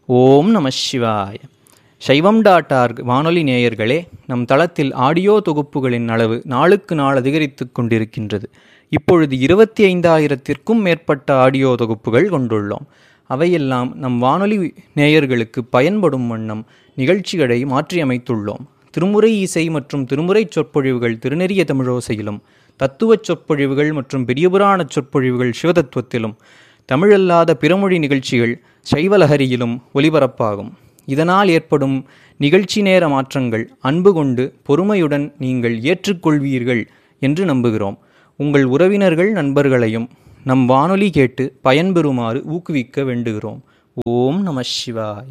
ஓம் நம சிவாய சைவம் டாட் ஆர்க் வானொலி நேயர்களே நம் தளத்தில் ஆடியோ தொகுப்புகளின் அளவு நாளுக்கு நாள் அதிகரித்து கொண்டிருக்கின்றது இப்பொழுது இருபத்தி ஐந்தாயிரத்திற்கும் மேற்பட்ட ஆடியோ தொகுப்புகள் கொண்டுள்ளோம் அவையெல்லாம் நம் வானொலி நேயர்களுக்கு பயன்படும் வண்ணம் நிகழ்ச்சிகளை மாற்றியமைத்துள்ளோம் திருமுறை இசை மற்றும் திருமுறை சொற்பொழிவுகள் திருநெறிய தமிழோசையிலும் தத்துவச் சொற்பொழிவுகள் மற்றும் பெரியபுராண சொற்பொழிவுகள் சிவதத்துவத்திலும் தமிழல்லாத பிறமொழி நிகழ்ச்சிகள் சைவலஹரியிலும் ஒலிபரப்பாகும் இதனால் ஏற்படும் நிகழ்ச்சி நேர மாற்றங்கள் அன்பு கொண்டு பொறுமையுடன் நீங்கள் ஏற்றுக்கொள்வீர்கள் என்று நம்புகிறோம் உங்கள் உறவினர்கள் நண்பர்களையும் நம் வானொலி கேட்டு பயன்பெறுமாறு ஊக்குவிக்க வேண்டுகிறோம் ஓம் நம சிவாய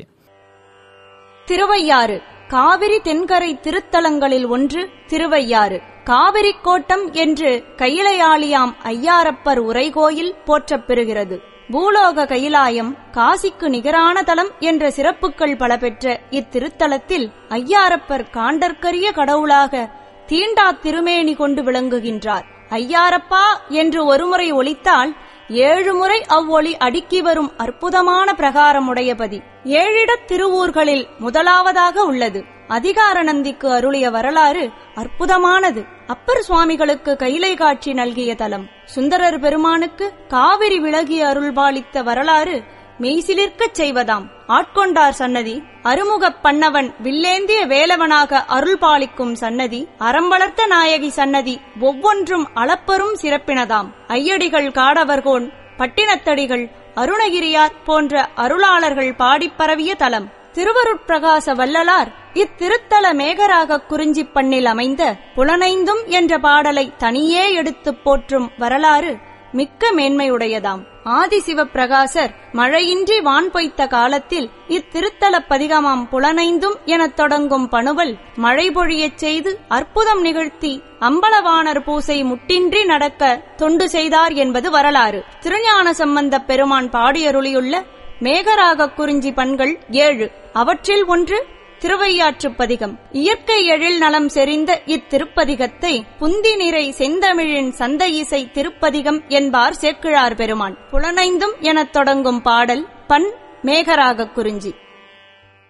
திருவையாறு காவிரி தென்கரை திருத்தலங்களில் ஒன்று திருவையாறு காவிரி கோட்டம் என்று கையிலையாளியாம் ஐயாரப்பர் உரைகோயில் போற்றப் பெறுகிறது பூலோக கைலாயம் காசிக்கு நிகரான தலம் என்ற சிறப்புகள் பல பெற்ற இத்திருத்தலத்தில் ஐயாரப்பர் காண்டற்கரிய கடவுளாக தீண்டா திருமேனி கொண்டு விளங்குகின்றார் ஐயாரப்பா என்று ஒருமுறை ஒலித்தால் ஏழு முறை அவ்வொளி அடுக்கி வரும் அற்புதமான பிரகாரமுடையபதி ஏழிடத் திருவூர்களில் முதலாவதாக உள்ளது அதிகார நந்திக்கு அருளிய வரலாறு அற்புதமானது அப்பர் சுவாமிகளுக்கு கைலை காட்சி நல்கிய தலம் சுந்தரர் பெருமானுக்கு காவிரி விலகி அருள்பாலித்த வரலாறு மெய்சிலிர்க்கச் செய்வதாம் ஆட்கொண்டார் சன்னதி அருமுகப் பண்ணவன் வில்லேந்திய வேலவனாக அருள்பாலிக்கும் சன்னதி அறம்பளர்த்த நாயகி சன்னதி ஒவ்வொன்றும் அளப்பரும் சிறப்பினதாம் ஐயடிகள் காடவர்கோன் பட்டினத்தடிகள் அருணகிரியார் போன்ற அருளாளர்கள் பாடிப் பரவிய தலம் திருவருட்பிரகாச வல்லலார் இத்திருத்தல மேகராக குறிஞ்சி பண்ணில் அமைந்த புலனைந்தும் என்ற பாடலை தனியே எடுத்துப் போற்றும் வரலாறு மிக்க மேன்மையுடையதாம் ஆதிசிவப்பிரகாசர் மழையின்றி வான் பொய்த்த காலத்தில் இத்திருத்தலப் பதிகமாம் புலனைந்தும் எனத் தொடங்கும் பணுவல் மழை பொழியச் செய்து அற்புதம் நிகழ்த்தி அம்பலவாணர் பூசை முட்டின்றி நடக்க தொண்டு செய்தார் என்பது வரலாறு திருஞான சம்பந்தப் பெருமான் பாடியருளியுள்ள மேகராக குறிஞ்சி பண்கள் ஏழு அவற்றில் ஒன்று திருவையாற்றுப் பதிகம் இயற்கை எழில் நலம் செறிந்த இத்திருப்பதிகத்தை புந்தி நிறை செந்தமிழின் சந்த இசை திருப்பதிகம் என்பார் சேக்கிழார் பெருமான் புலனைந்தும் எனத் தொடங்கும் பாடல் பண் மேகராக குறிஞ்சி